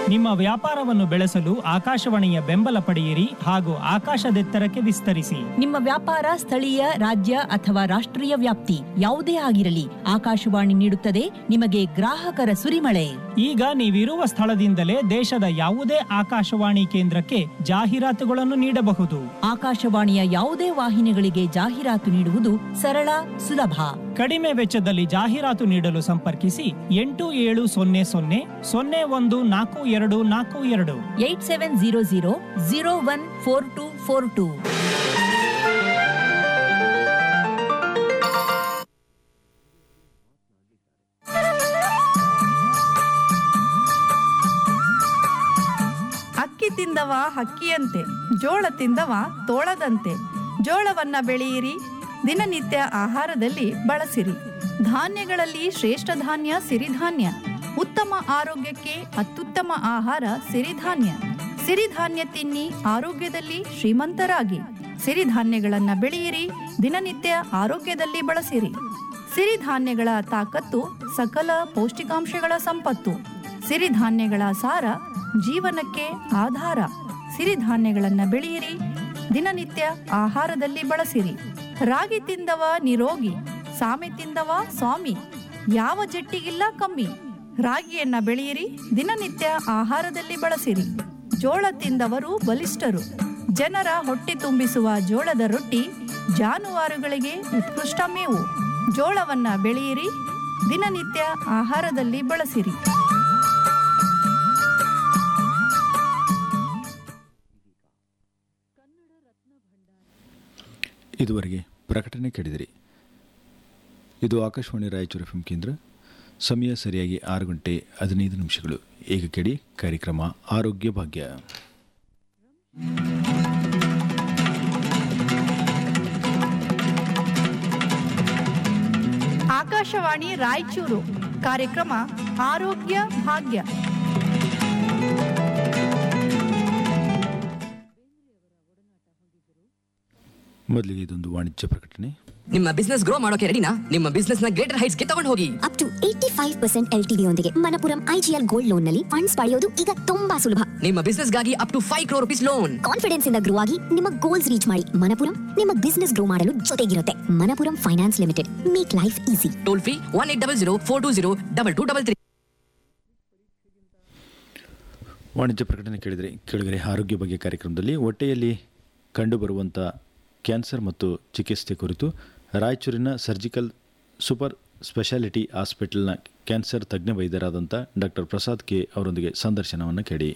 ನಿಮ್ಮ ವ್ಯಾಪಾರವನ್ನು ಬೆಳೆಸಲು ಆಕಾಶವಾಣಿಯ ಬೆಂಬಲ ಪಡೆಯಿರಿ ಹಾಗೂ ಆಕಾಶದೆತ್ತರಕ್ಕೆ ವಿಸ್ತರಿಸಿ ನಿಮ್ಮ ವ್ಯಾಪಾರ ಸ್ಥಳೀಯ ರಾಜ್ಯ ಅಥವಾ ರಾಷ್ಟ್ರೀಯ ವ್ಯಾಪ್ತಿ ಯಾವುದೇ ಆಗಿರಲಿ ಆಕಾಶವಾಣಿ ನೀಡುತ್ತದೆ ನಿಮಗೆ ಗ್ರಾಹಕರ ಸುರಿಮಳೆ ಈಗ ನೀವಿರುವ ಸ್ಥಳದಿಂದಲೇ ದೇಶದ ಯಾವುದೇ ಆಕಾಶವಾಣಿ ಕೇಂದ್ರಕ್ಕೆ ಜಾಹೀರಾತುಗಳನ್ನು ನೀಡಬಹುದು ಆಕಾಶವಾಣಿಯ ಯಾವುದೇ ವಾಹಿನಿಗಳಿಗೆ ಜಾಹೀರಾತು ನೀಡುವುದು ಸರಳ ಸುಲಭ ಕಡಿಮೆ ವೆಚ್ಚದಲ್ಲಿ ಜಾಹೀರಾತು ನೀಡಲು ಸಂಪರ್ಕಿಸಿ ಎಂಟು ಏಳು ಸೊನ್ನೆ ಸೊನ್ನೆ ಸೊನ್ನೆ ಒಂದು ನಾಲ್ಕು ಎರಡು ನಾಲ್ಕು ಎರಡು eight seven zero zero zero one four two four two ಅಕ್ಕಿ ತಿಂದವ ಹಕ್ಕಿಯಂತೆ ಜೋಳ ತಿಂದವ ತೋಳದಂತೆ ಜೋಳವನ್ನ ಬೆಳೆಯಿರಿ ದಿನನಿತ್ಯ ಆಹಾರದಲ್ಲಿ ಬಳಸಿರಿ ಧಾನ್ಯಗಳಲ್ಲಿ ಶ್ರೇಷ್ಠ ಧಾನ್ಯ ಸಿರಿಧಾನ್ಯ ಉತ್ತಮ ಆರೋಗ್ಯಕ್ಕೆ ಅತ್ಯುತ್ತಮ ಆಹಾರ ಸಿರಿಧಾನ್ಯ ಸಿರಿಧಾನ್ಯ ತಿನ್ನಿ ಆರೋಗ್ಯದಲ್ಲಿ ಶ್ರೀಮಂತರಾಗಿ ಸಿರಿಧಾನ್ಯಗಳನ್ನ ಬೆಳೆಯಿರಿ ದಿನನಿತ್ಯ ಆರೋಗ್ಯದಲ್ಲಿ ಬಳಸಿರಿ ಸಿರಿಧಾನ್ಯಗಳ ತಾಕತ್ತು ಸಕಲ ಪೌಷ್ಟಿಕಾಂಶಗಳ ಸಂಪತ್ತು ಸಿರಿಧಾನ್ಯಗಳ ಸಾರ ಜೀವನಕ್ಕೆ ಆಧಾರ ಸಿರಿಧಾನ್ಯಗಳನ್ನ ಬೆಳೆಯಿರಿ ದಿನನಿತ್ಯ ಆಹಾರದಲ್ಲಿ ಬಳಸಿರಿ ರಾಗಿ ತಿಂದವ ನಿರೋಗಿ ಸಾಮೆ ತಿಂದವ ಸ್ವಾಮಿ ಯಾವ ಜಟ್ಟಿಗಿಲ್ಲ ಕಮ್ಮಿ ರಾಗಿಯನ್ನ ಬೆಳೆಯಿರಿ ದಿನನಿತ್ಯ ಆಹಾರದಲ್ಲಿ ಬಳಸಿರಿ ಜೋಳ ತಿಂದವರು ಬಲಿಷ್ಠರು ಜನರ ಹೊಟ್ಟೆ ತುಂಬಿಸುವ ಜೋಳದ ರೊಟ್ಟಿ ಜಾನುವಾರುಗಳಿಗೆ ಉತ್ಕೃಷ್ಟ ಮೇವು ಜೋಳವನ್ನ ಬೆಳೆಯಿರಿ ದಿನನಿತ್ಯ ಆಹಾರದಲ್ಲಿ ಬಳಸಿರಿ ಇದುವರೆಗೆ ಪ್ರಕಟಣೆ ಕೇಳಿದಿರಿ ಇದು ಆಕಾಶವಾಣಿ ರಾಯಚೂರು ಎಫ್ ಕೇಂದ್ರ ಸಮಯ ಸರಿಯಾಗಿ ಆರು ಗಂಟೆ ಹದಿನೈದು ನಿಮಿಷಗಳು ಈಗ ಕೇಳಿ ಕಾರ್ಯಕ್ರಮ ಆರೋಗ್ಯ ಭಾಗ್ಯ ಆಕಾಶವಾಣಿ ರಾಯಚೂರು ಕಾರ್ಯಕ್ರಮ ಆರೋಗ್ಯ ಭಾಗ್ಯ ಮೊದಲಿಗೆ ಇದೊಂದು ವಾಣಿಜ್ಯ ಪ್ರಕಟಣೆ ನಿಮ್ಮ ಬಿಸ್ನೆಸ್ ಗ್ರೋ ಮಾಡೋಕೆ ರೆಡಿನಾ ನಿಮ್ಮ ಬಿಸ್ನೆಸ್ ನ ಗ್ರೇಟರ್ ಹೈಟ್ಸ್ ಗೆ ತಗೊಂಡು ಹೋಗಿ up to eighty five percent L T ಯೊಂದಿಗೆ ಮನಪುರಂ ಐಜಿಎಲ್ ಗೋಲ್ಡ್ ಲೋನ್ ನಲ್ಲಿ ಫಂಡ್ಸ್ ಪಡೆಯೋದು ಈಗ ತುಂಬಾ ಸುಲಭ ನಿಮ್ಮ ಬಿಸ್ನೆಸ್ ಗಾಗಿ up to five crore rupees loan confidence ಇಂದ ಗ್ರೋ ಆಗಿ ನಿಮ್ಮ ಗೋಲ್ಸ್ ರೀಚ್ ಮಾಡಿ ಮನಪುರಂ ನಿಮ್ಮ ಬಿಸ್ನೆಸ್ ಗ್ರೋ ಮಾಡಲು ಜೊತೆಗಿರುತ್ತೆ Manappuram finance limited make life easy toll free one eight double zero four two zero double two double three ವಾಣಿಜ್ಯ ಪ್ರಕಟಣೆ ಕೇಳಿದರೆ ಕೇಳಿದರೆ ಆರೋಗ್ಯ ಬಗ್ಗೆ ಕಾರ್ಯಕ್ರಮದಲ್ಲಿ ಹೊಟ್ಟೆಯಲ್ಲಿ ಕಂಡುಬರುವಂಥ ಕ್ಯಾನ್ಸರ್ ಮತ್ತು ಚಿಕಿತ್ಸೆ ಕುರಿತು ರಾಯಚೂರಿನ ಸರ್ಜಿಕಲ್ ಸೂಪರ್ ಸ್ಪೆಷಾಲಿಟಿ ಹಾಸ್ಪಿಟಲ್ನ ಕ್ಯಾನ್ಸರ್ ತಜ್ಞ ವೈದ್ಯರಾದಂಥ ಡಾಕ್ಟರ್ ಪ್ರಸಾದ್ ಕೆ ಅವರೊಂದಿಗೆ ಸಂದರ್ಶನವನ್ನು ಕೇಳಿ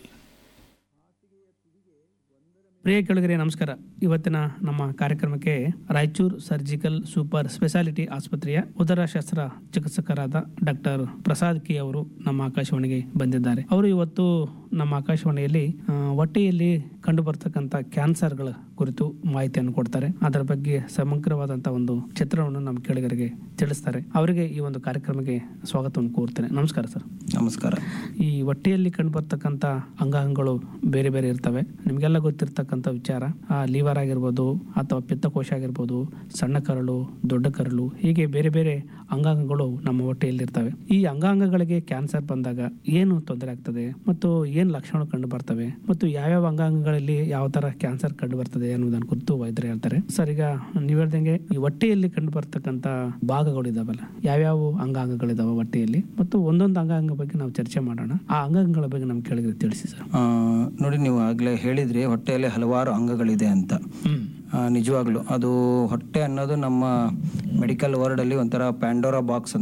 ಪ್ರಿಯ ಕೆಳಗರೆ ನಮಸ್ಕಾರ ಇವತ್ತಿನ ನಮ್ಮ ಕಾರ್ಯಕ್ರಮಕ್ಕೆ ರಾಯಚೂರು ಸರ್ಜಿಕಲ್ ಸೂಪರ್ ಸ್ಪೆಷಾಲಿಟಿ ಆಸ್ಪತ್ರೆಯ ಉದರಶಾಸ್ತ್ರ ಚಿಕಿತ್ಸಕರಾದ ಡಾಕ್ಟರ್ ಪ್ರಸಾದ್ ಕೆ ಅವರು ನಮ್ಮ ಆಕಾಶವಾಣಿಗೆ ಬಂದಿದ್ದಾರೆ ಅವರು ಇವತ್ತು ನಮ್ಮ ಆಕಾಶವಾಣಿಯಲ್ಲಿ ಆ, ಹೊಟ್ಟೆಯಲ್ಲಿ ಕಂಡು ಬರ್ತಕ್ಕಂಥ ಕ್ಯಾನ್ಸರ್ಗಳ ಕುರಿತು ಮಾಹಿತಿಯನ್ನು ಕೊಡ್ತಾರೆ ಅದರ ಬಗ್ಗೆ ಸಮಗ್ರವಾದಂತಹ ಒಂದು ಚಿತ್ರವನ್ನು ನಮ್ಮ ಕೆಳಗರಿಗೆ ತಿಳಿಸ್ತಾರೆ ಅವರಿಗೆ ಈ ಒಂದು ಕಾರ್ಯಕ್ರಮಕ್ಕೆ ಸ್ವಾಗತವನ್ನು ಕೋರ್ತೇನೆ ನಮಸ್ಕಾರ ಸರ್ ನಮಸ್ಕಾರ ಈ ಹೊಟ್ಟೆಯಲ್ಲಿ ಕಂಡುಬರ್ತಕ್ಕಂಥ ಅಂಗಾಂಗಗಳು ಬೇರೆ ಬೇರೆ ಇರ್ತವೆ ನಿಮಗೆಲ್ಲ ಗೊತ್ತಿರ್ತಕ್ಕಂಥ ವಿಚಾರ ಆ ಲಿವರ್ ಆಗಿರ್ಬೋದು ಅಥವಾ ಪಿತ್ತಕೋಶ ಆಗಿರ್ಬೋದು ಸಣ್ಣ ಕರಳು ದೊಡ್ಡ ಕರಳು ಹೀಗೆ ಬೇರೆ ಬೇರೆ ಅಂಗಾಂಗಗಳು ನಮ್ಮ ಹೊಟ್ಟೆಯಲ್ಲಿ ಇರ್ತವೆ ಈ ಅಂಗಾಂಗಗಳಿಗೆ ಕ್ಯಾನ್ಸರ್ ಬಂದಾಗ ಏನು ತೊಂದರೆ ಆಗ್ತದೆ ಮತ್ತು ಏನು ಲಕ್ಷಣಗಳು ಕಂಡು ಬರ್ತವೆ ಮತ್ತು ಯಾವ್ಯಾವ ಅಂಗಾಂಗಗಳಲ್ಲಿ ಯಾವ ತರ ಕ್ಯಾನ್ಸರ್ ಕಂಡು ಬರ್ತದೆ ಅನ್ನೋದನ್ನ ಕುರಿತು ವೈದ್ಯರು ಹೇಳ್ತಾರೆ ಸರ್ ಈಗ ನೀವು ಹೇಳ್ದಂಗೆ ಈ ಹೊಟ್ಟೆಯಲ್ಲಿ ಕಂಡು ಬರ್ತಕ್ಕಂಥ ಭಾಗಗಳು ಇದಾವಲ್ಲ ಯಾವ್ಯಾವ ಅಂಗಾಂಗಗಳಿದಾವೆ ಹೊಟ್ಟೆಯಲ್ಲಿ ಮತ್ತು ಒಂದೊಂದು ಅಂಗಾಂಗ ಬಗ್ಗೆ ನಾವು ಚರ್ಚೆ ಮಾಡೋಣ ಆ ಅಂಗಾಂಗಗಳ ಬಗ್ಗೆ ನಮ್ಗೆ ಕೇಳಿದ್ರೆ ತಿಳಿಸಿ ಸರ್ ಆ, ನೋಡಿ ನೀವು ಆಗಲೇ ಹೇಳಿದ್ರಿ ಹೊಟ್ಟೆಯಲ್ಲಿ ಹಲವಾರು ಅಂಗಗಳಿದೆ ಅಂತ ಆ, ನಿಜವಾಗ್ಲೂ ಅದು ಹೊಟ್ಟೆ ಅನ್ನೋದು ನಮ್ಮ ಮೆಡಿಕಲ್ ವರ್ಡಲ್ಲಿ ಒಂಥರ ಪ್ಯಾಂಡೋರಾ ಬಾಕ್ಸ್ ಅಂತ